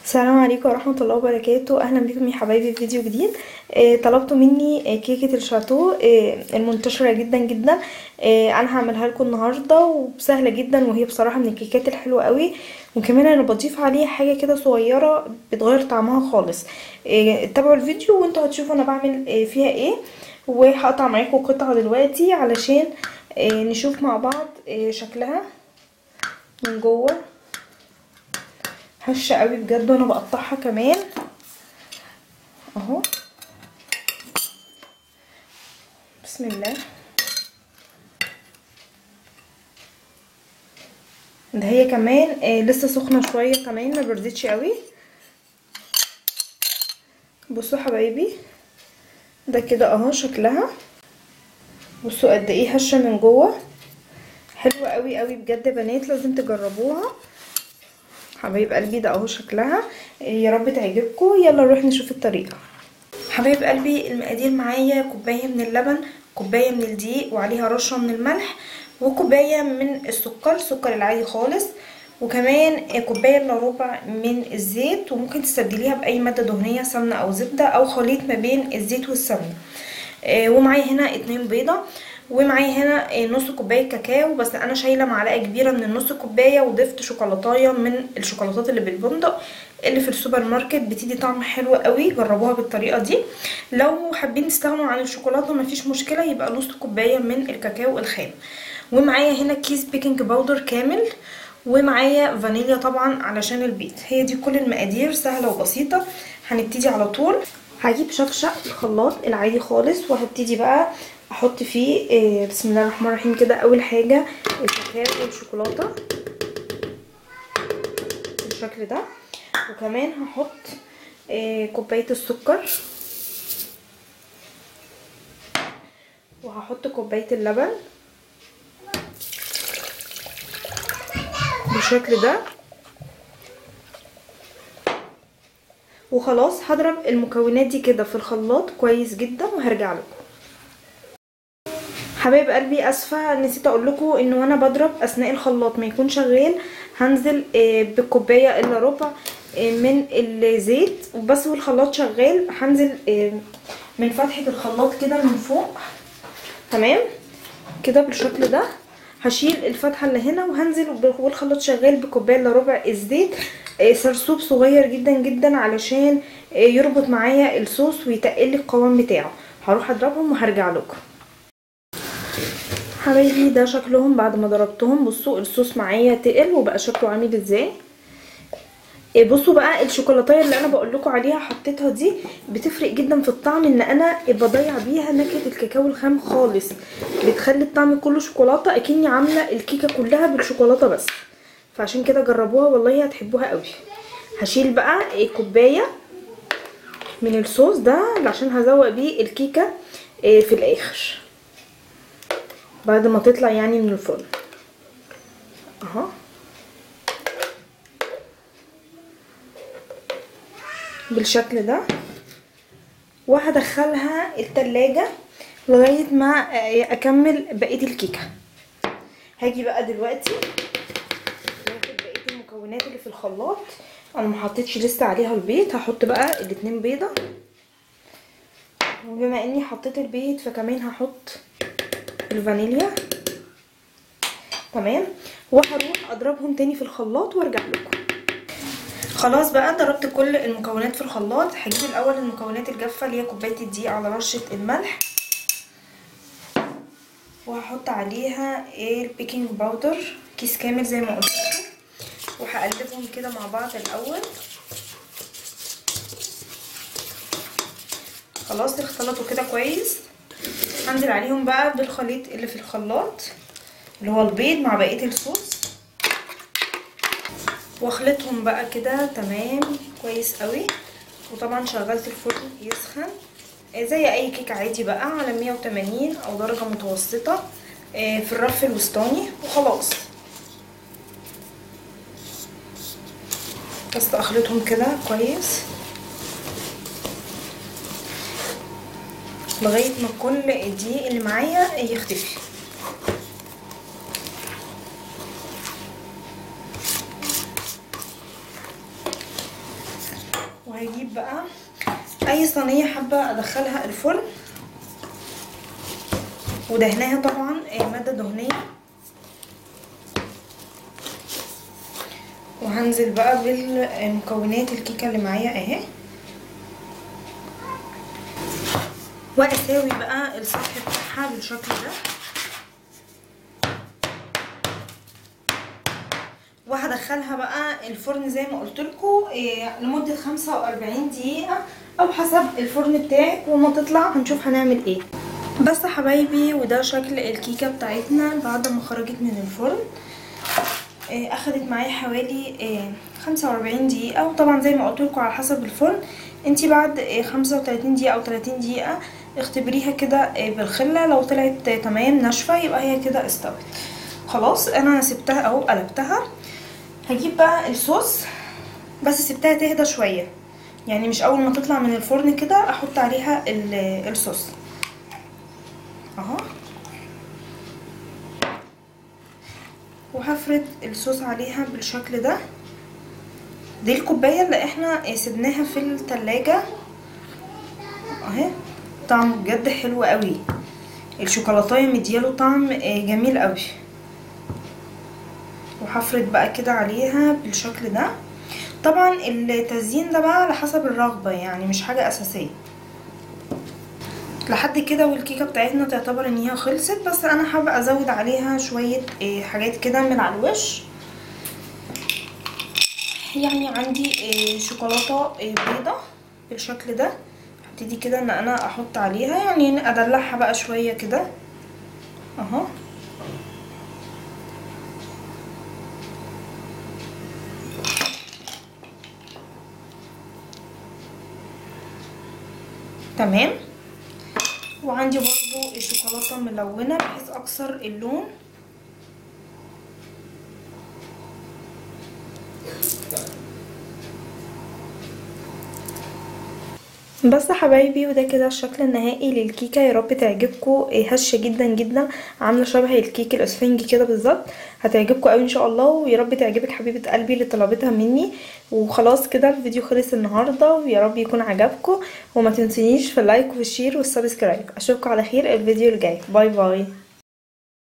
السلام عليكم ورحمة الله وبركاته اهلا بكم يا حبايبي في فيديو جديد آه طلبتوا مني آه كيكة الشاتو آه المنتشرة جدا جدا آه انا هعملها لكم النهاردة وسهلة جدا وهي بصراحة من الكيكات الحلوة قوي وكمان انا بضيف عليها حاجة كده صغيرة بتغير طعمها خالص آه تابعوا الفيديو وانتوا هتشوفوا انا بعمل آه فيها ايه وهقطع معاكم قطعة دلوقتي علشان آه نشوف مع بعض آه شكلها من جوه هشه قوي بجد وانا بقطعها كمان اهو بسم الله ده هي كمان آه لسه سخنه شويه كمان ما بردتش قوي بصوا حبايبي ده كده اهو شكلها بصوا قد ايه هشه من جوه حلوه قوي قوي بجد يا بنات لازم تجربوها حبايب قلبي ده اهو شكلها يا رب تعجبكم يلا نروح نشوف الطريقه حبايب قلبي المقادير معايا كوبايه من اللبن كوبايه من الدقيق وعليها رشه من الملح وكوبايه من السكر السكر العادي خالص وكمان كوبايه الا ربع من الزيت وممكن تستبدليها باي ماده دهنيه سمنه او زبده او خليط ما بين الزيت والسمنه ومعايا هنا اتنين بيضه ومعايا هنا نص كوبايه كاكاو بس انا شايله معلقه كبيره من النص كوبايه وضفت شوكولاتايه من الشوكولاتات اللي بالبندق اللي في السوبر ماركت بتدي طعم حلو قوي جربوها بالطريقه دي لو حابين تستغنوا عن الشوكولاته مفيش مشكله يبقى نص كوبايه من الكاكاو الخام ومعايا هنا كيس بيكنج باودر كامل ومعايا فانيليا طبعا علشان البيت هي دي كل المقادير سهله وبسيطه هنبتدي على طول هجيب شفشق الخلاط العادي خالص وهبتدي بقى احط فيه إيه بسم الله الرحمن الرحيم كده اول حاجه الكاكاو والشوكولاته بالشكل ده وكمان هحط إيه كوبايه السكر وهحط كوبايه اللبن بالشكل ده وخلاص هضرب المكونات دي كده في الخلاط كويس جدا وهرجع لكم حبايب قلبي اسفه نسيت اقول لكم ان وانا بضرب اثناء الخلاط ما يكون شغال هنزل بكوبايه الا ربع من الزيت وبس والخلاط شغال هنزل من فتحه الخلاط كده من فوق تمام كده بالشكل ده هشيل الفتحه اللي هنا وهنزل والخلاط شغال بكوبايه الا ربع الزيت سرسوب صغير جدا جدا علشان يربط معايا الصوص ويتقل القوام بتاعه هروح اضربهم وهرجع لكم حبايبي ده شكلهم بعد ما ضربتهم بصوا الصوص معايا تقل وبقى شكله عامل ازاي بصوا بقى الشوكولاتايه اللي انا بقول لكم عليها حطيتها دي بتفرق جدا في الطعم ان انا بضيع بيها نكهه الكاكاو الخام خالص بتخلي الطعم كله شوكولاته اكني عامله الكيكه كلها بالشوكولاته بس فعشان كده جربوها والله هتحبوها قوي هشيل بقى كوبايه من الصوص ده عشان هزوق بيه الكيكه في الاخر بعد ما تطلع يعني من الفرن اهو بالشكل ده وهدخلها التلاجة لغاية ما اكمل بقية الكيكة هاجي بقى دلوقتي ناخد بقية المكونات اللي في الخلاط انا ما حطيتش لسه عليها البيض هحط بقى الاتنين بيضة وبما اني حطيت البيض فكمان هحط الفانيليا تمام وهروح اضربهم تاني في الخلاط وارجع لكم خلاص بقى ضربت كل المكونات في الخلاط هجيب الاول المكونات الجافه اللي هي كوبايه الدقيق على رشه الملح وهحط عليها البيكنج باودر كيس كامل زي ما قلت وهقلبهم كده مع بعض الاول خلاص اختلطوا كده كويس هنزل عليهم بقى بالخليط اللي في الخلاط اللي هو البيض مع بقيه الصوص واخلطهم بقى كده تمام كويس قوي وطبعا شغلت الفرن يسخن زي اي كيك عادي بقى على 180 او درجه متوسطه في الرف الوسطاني وخلاص بس اخلطهم كده كويس لغايه ما كل الدقيق اللي معايا يختفي وهجيب بقى اي صينيه حابه ادخلها الفرن ودهناها طبعا ماده دهنيه وهنزل بقى بالمكونات الكيكه اللي معايا اهي واساوي بقى السطح بتاعها بالشكل ده وهدخلها بقى الفرن زي ما قلت لكم لمده 45 دقيقه او حسب الفرن بتاعك وما تطلع هنشوف هنعمل ايه بس حبايبي وده شكل الكيكه بتاعتنا بعد ما خرجت من الفرن اخدت معايا حوالي 45 دقيقه وطبعا زي ما قلت لكم على حسب الفرن انتي بعد 35 دقيقه او 30 دقيقه اختبريها كده بالخله لو طلعت تمام ناشفه يبقى هي كده استوت خلاص انا سبتها اهو قلبتها هجيب بقى الصوص بس سبتها تهدى شويه يعني مش اول ما تطلع من الفرن كده احط عليها الصوص اهو وهفرد الصوص عليها بالشكل ده دي الكوبايه اللي احنا سيبناها في التلاجة اهي طعمه بجد حلو قوي الشوكولاتايه مدياله طعم جميل قوي وهفرد بقى كده عليها بالشكل ده طبعا التزيين ده بقى على حسب الرغبه يعني مش حاجه اساسيه لحد كده والكيكه بتاعتنا تعتبر ان هي خلصت بس انا حابه ازود عليها شويه حاجات كده من على الوش يعني عندي شوكولاته بيضه بالشكل ده هبتدي كده ان انا احط عليها يعني ادلعها بقى شويه كده اهو تمام وعندي برضو الشوكولاته ملونه بحيث اكسر اللون بس حبايبي وده كده الشكل النهائي للكيكه يا رب تعجبكم هشه جدا جدا عامله شبه الكيك الاسفنجي كده بالظبط هتعجبكم قوي ان شاء الله ويا رب تعجبك حبيبه قلبي اللي طلبتها مني وخلاص كده الفيديو خلص النهارده ويا رب يكون عجبكم وما تنسونيش في اللايك والشير والسبسكرايب اشوفكم على خير الفيديو الجاي باي باي